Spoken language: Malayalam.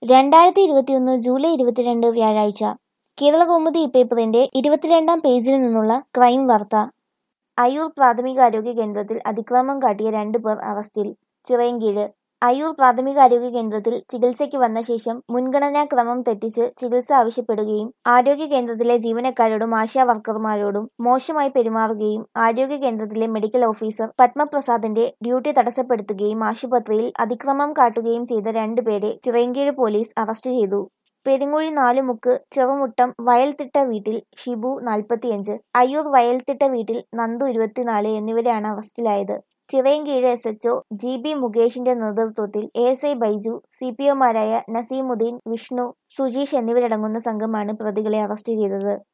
രണ്ടായിരത്തി ഇരുപത്തിയൊന്ന് ജൂലൈ ഇരുപത്തിരണ്ട് വ്യാഴാഴ്ച കേരളകൗമുദി പേപ്പറിന്റെ ഇരുപത്തിരണ്ടാം പേജിൽ നിന്നുള്ള ക്രൈം വാർത്ത അയ്യൂർ പ്രാഥമികാരോഗ്യ കേന്ദ്രത്തിൽ അതിക്രമം കാട്ടിയ രണ്ട് പേർ അറസ്റ്റിൽ ചിറയൻകീഴ് അയ്യൂർ പ്രാഥമികാരോഗ്യ കേന്ദ്രത്തിൽ ചികിത്സയ്ക്ക് വന്ന ശേഷം മുൻഗണനാക്രമം തെറ്റിച്ച് ചികിത്സ ആവശ്യപ്പെടുകയും ആരോഗ്യ കേന്ദ്രത്തിലെ ജീവനക്കാരോടും ആശാ വർക്കർമാരോടും മോശമായി പെരുമാറുകയും ആരോഗ്യ കേന്ദ്രത്തിലെ മെഡിക്കൽ ഓഫീസർ പത്മപ്രസാദിന്റെ ഡ്യൂട്ടി തടസ്സപ്പെടുത്തുകയും ആശുപത്രിയിൽ അതിക്രമം കാട്ടുകയും ചെയ്ത രണ്ടുപേരെ ചിറയൻകീഴ് പോലീസ് അറസ്റ്റ് ചെയ്തു പെരുങ്ങുഴി നാലുമുക്ക് ചെറുമുട്ടം വയൽത്തിട്ട വീട്ടിൽ ഷിബു നാൽപ്പത്തിയഞ്ച് അയ്യൂർ വയൽത്തിട്ട വീട്ടിൽ നന്ദു ഇരുപത്തിനാല് എന്നിവരാണ് അറസ്റ്റിലായത് Chirayinkeezhu S HO G B മുകേഷിന്റെ നേതൃത്വത്തിൽ A S I Baiju C P ഒമാരായ നസീമുദ്ദീൻ വിഷ്ണു സുജീഷ് എന്നിവരടങ്ങുന്ന സംഘമാണ് പ്രതികളെ അറസ്റ്റ് ചെയ്തത്